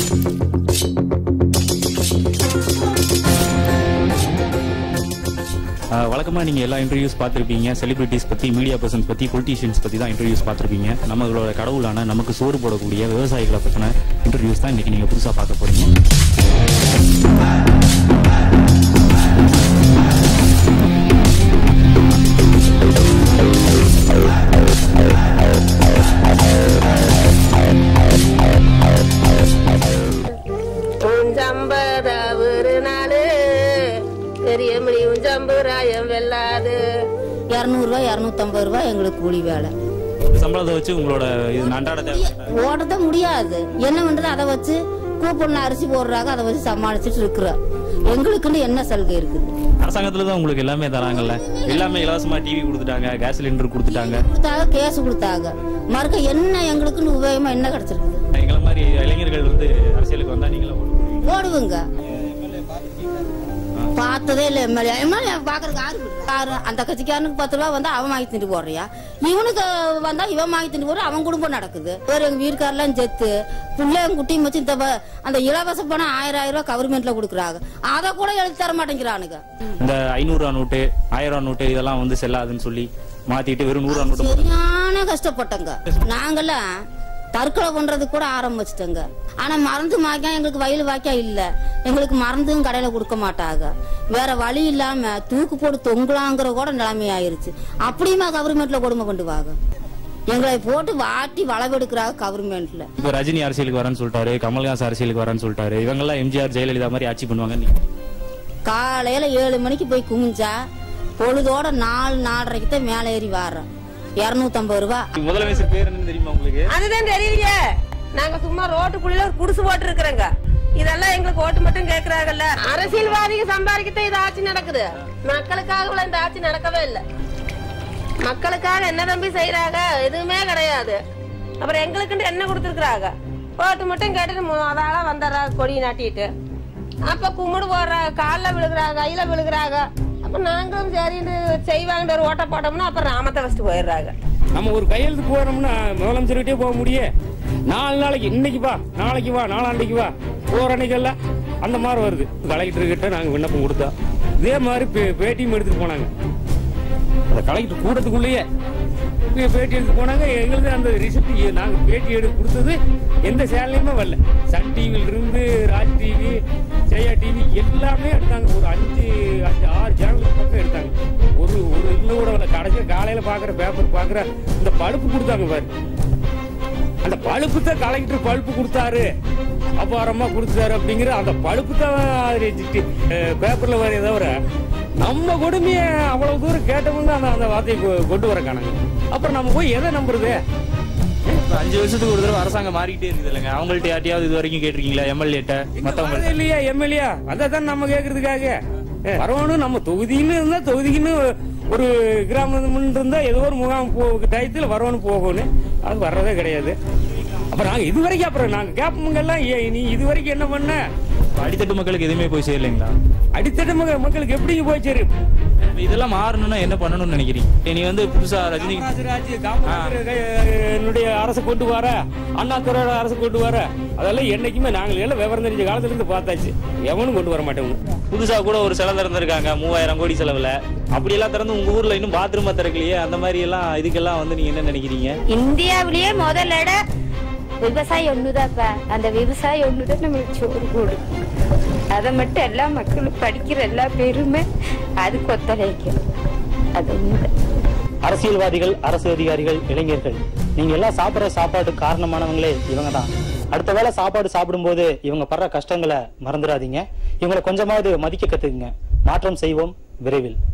வழக்கமாக நீங்கள் எல்லா இன்டர்வியூஸ் பார்த்துருப்பீங்க செலிபிரிட்டிஸ் பற்றி மீடியா பர்சன்ஸ் பற்றி பொலிட்டீஷியன்ஸ் பற்றி தான் இன்டர்வியூஸ் பார்த்துருப்பீங்க நம்மளோட கடவுளான நமக்கு சோறு போடக்கூடிய விவசாயிகளை பற்றின இன்டர்வியூஸ் தான் இன்றைக்கி நீங்கள் புதுசாக பார்க்க போறீங்க உஞ்சம்பத ஒரு நாளு பெரிய மணி உஞ்சம்புராயம் வெல்லாது இரநூறுவா இரநூத்தம்பது ரூபா எங்களுக்கு கூலி வேலை சம்பளத்தை வச்சு உங்களோட இது அன்றாட தேவை ஓடத முடியாது என்ன பண்றது அதை வச்சு கூப்பன் அரிசி போடுறாங்க அதை வச்சு சமாளிச்சுட்டு இருக்கிறோம் எங்களுக்குன்னு என்ன சலுகை இருக்குது அரசாங்கத்துல தான் உங்களுக்கு எல்லாமே தராங்கல்ல எல்லாமே இலவசமா டிவி கொடுத்துட்டாங்க கேஸ் சிலிண்டர் கொடுத்துட்டாங்க கொடுத்தாங்க கேஸ் கொடுத்தாங்க மறுக்க என்ன எங்களுக்குன்னு உபயோகமா என்ன கிடைச்சிருக்குது எங்களை மாதிரி இளைஞர்கள் வந்து அரசியலுக்கு வந்தா நீங்களும் ஓடுவீங்க. ஓடுவுங்க பார்த்ததே இல்ல எம்எல்ஏ எம்எல்ஏ பாக்குறதுக்கு ஆறு ஆறு அந்த கட்சிக்காரனுக்கு பத்து ரூபா வந்தா அவன் வாங்கி திண்டு போடுறியா இவனுக்கு வந்தா இவன் வாங்கி திண்டு போடுற அவன் குடும்பம் நடக்குது வேற எங்க வீட்டுக்காரெல்லாம் செத்து பிள்ளைங்க குட்டியும் வச்சு இந்த ப- அந்த இலவச பணம் ஆயிரம் ஆயிரம் ரூபாய் கவர்மெண்ட்ல கொடுக்குறாங்க அதை கூட எழுதி தர மாட்டேங்கிறானுங்க இந்த ஐநூறு ரூபா நோட்டு ஆயிரம் ரூபா நோட்டு இதெல்லாம் வந்து செல்லாதுன்னு சொல்லி மாத்திட்டு வெறும் நூறு ரூபா நோட்டு மட்டும் சரியான கஷ்டப்பட்டங்க நாங்கெல்லாம் தற்கொலை பண்றதுக்கு கூட ஆரம்பிச்சிட்டோங்க ஆனா மருந்து வாக்கியா எங்களுக்கு வயல் வாக்கியா இல்ல எங்களுக்கு மருந்தும் கடையில கொடுக்க மாட்டாங்க வேற வழி இல்லாம தூக்கு போட்டு தொங்கலாங்கிற கூட நிலைமை ஆயிருச்சு அப்படியுமா கவர்மெண்ட்ல கொடுமை கொண்டு வாங்க எங்களை போட்டு வாட்டி வளவெடுக்கிறாங்க கவர்மெண்ட்ல இப்ப ரஜினி அரசியலுக்கு வரேன்னு சொல்லிட்டாரு கமல்ஹாஸ் அரசியலுக்கு வரேன்னு சொல்லிட்டாரு இவங்கெல்லாம் எம்ஜிஆர் ஜெயலலிதா மாதிரி ஆட்சி பண்ணுவாங்க நீங்க காலையில ஏழு மணிக்கு போய் குமிஞ்சா பொழுதோட நாலு நாலரைக்கு தான் மேலே ஏறி வாரோம் இருநூத்தம்பது ரூபா முதலமைச்சர் பேர் என்னன்னு தெரியுமா உங்களுக்கு அதுதான் தெரியலையே நாங்க சும்மா ரோட்டுக்குள்ள ஒரு குடிசு போட்டு இருக்கிறோங்க இதெல்லாம் எங்களுக்கு ஓட்டு மட்டும் கேக்குறாங்கல்ல அரசியல்வாதிக்கு சம்பாதிக்கத்தான் இது ஆட்சி நடக்குது மக்களுக்காக உள்ள இந்த ஆட்சி நடக்கவே இல்லை மக்களுக்காக என்ன தம்பி செய்யறாங்க எதுவுமே கிடையாது அப்புறம் எங்களுக்குன்னு என்ன கொடுத்துருக்குறாங்க ஓட்டு மட்டும் கேட்டுட்டு மு- அதால வந்துடுறாங்க கொடி நாட்டிட்டு அப்ப கும்பிடு போடுறாங்க காலில் விழுகுறாங்க கையில விழுகுறாங்க அப்ப நாங்களும் சரின்னு செய்வாங்கன்ற ஒரு ஓட்ட போட்டோம்னா அப்புறம் ராமத்தை வச்சுட்டு போயிடுறாங்க நம்ம ஒரு கையெழுத்து போறோம்னா முதலமைச்சர்கிட்டே போக முடியும் நாலு நாளைக்கு இன்னைக்கு வா நாளைக்கு வா நாளாண்டைக்கு வா போற அன்னைக்கெல்லாம் அந்த மாதிரி வருது கலெக்டர் கிட்ட நாங்க விண்ணப்பம் கொடுத்தோம் இதே மாதிரி பே- பேட்டியும் எடுத்துட்டு போனாங்க அந்த கலெக்டர் கூட்டத்துக்குள்ளேயே பே- பேட்டி எடுத்து போனாங்க எங்களுக்கு அந்த ரிசிப்ட் நாங்க பேட்டி எடுத்து கொடுத்தது எந்த சேனல்லையுமே வரல சன் டிவில இருந்து ராஜ் டிவி ஜெயா டிவி எல்லாமே எடுத்தாங்க ஒரு அஞ்சு அஞ்சு ஆறு சேனல் பக்கம் எடுத்தாங்க ஒரு ஒரு இதுல கூட வரல கடைசியில் காலையில பாக்குற பேப்பர் பாக்குற இந்த பழுப்பு கொடுத்தாங்க பாரு அந்த பழுப்பு தான் கலெக்டர் பழுப்பு கொடுத்தாரு அபாரமா கொடுத்தாரு அப்படிங்கிற அந்த பழுப்பு தான் பேப்பர்ல வரைய தவிர நம்ம கொடுமைய அவ்வளவு தூரம் கேட்டவங்க அந்த அந்த வார்த்தையை கொ- கொண்டு வர காணாங்க அப்புறம் நம்ம போய் எதை நம்புறது இப்ப அஞ்சு வருஷத்துக்கு ஒரு தடவை அரசாங்கம் மாறிக்கிட்டே இருக்குது இல்லைங்க அவங்கள்ட்ட யார்ட்டையாவது இது வரைக்கும் கேட்டிருக்கீங்களா எம்எல்ஏட்ட மத்தவங்க வரது இல்லையா எம்எல்ஏ அதை தான் நம்ம கேக்குறதுக்காக ஏ, வரணும் நம்ம தொகுதின்னு இருந்தா தொகுதிக்குன்னு ஒரு கிராமம் இருந்தா ஏதோ ஒரு முகாம் போ டயத்துல வரணும் போகணும் அது வர்றதே கிடையாது அப்புறம் நாங்க இது வரைக்கும் அப்புறம் நாங்க கேப்பவங்க எல்லாம் ஏ, நீ இது வரைக்கும் என்ன பண்ண அடித்தட்டு மக்களுக்கு எதுவுமே போய் சேரலைங்களா அடித்தட்ட மக- மக்களுக்கு எப்படி போய் சேரும் இதெல்லாம் மாறணும்னா என்ன பண்ணணும்னு நினைக்கிறீங்க நீ வந்து புதுசா ரஜினி காமராஜ் காமராஜர் கை- என்னுடைய அரசு கொண்டு வர அண்ணாதுறையோட அரசு கொண்டு வர அதெல்லாம் என்னைக்குமே நாங்கள் எல்லாம் விவரம் தெரிஞ்ச காலத்துல இருந்து பார்த்தாச்சு எவனும் கொண்டு வர மாட்டேன் புதுசா கூட ஒரு சிலை திறந்திருக்காங்க மூவாயிரம் கோடி செலவுல அப்படி எல்லாம் திறந்து உங்க ஊர்ல இன்னும் பாத்ரூம் திறக்கலையே அந்த மாதிரி எல்லாம் இதுக்கெல்லாம் வந்து நீங்க என்ன நினைக்கிறீங்க இந்தியாவிலேயே முதல் இடம் விவசாயம் ஒண்ணுதாப்பா அந்த விவசாயம் ஒண்ணுதான் நம்மளுக்கு சோறு போடும் அதை மட்டும் எல்லா மக்களும் படிக்கிற எல்லா பேருமே அதுக்கு ஒத்துழைக்கும் அது ஒண்ணுதான் அரசியல்வாதிகள் அரசு அதிகாரிகள் இளைஞர்கள் நீங்க எல்லாம் சாப்பிடுற சாப்பாடு காரணமானவங்களே இவங்க தான் அடுத்த வேளை சாப்பாடு சாப்பிடும்போது இவங்க படுற கஷ்டங்களை மறந்துடாதீங்க இவங்களை கொஞ்சமாவது மதிக்க கத்துக்குங்க மாற்றம் செய்வோம் விரைவில்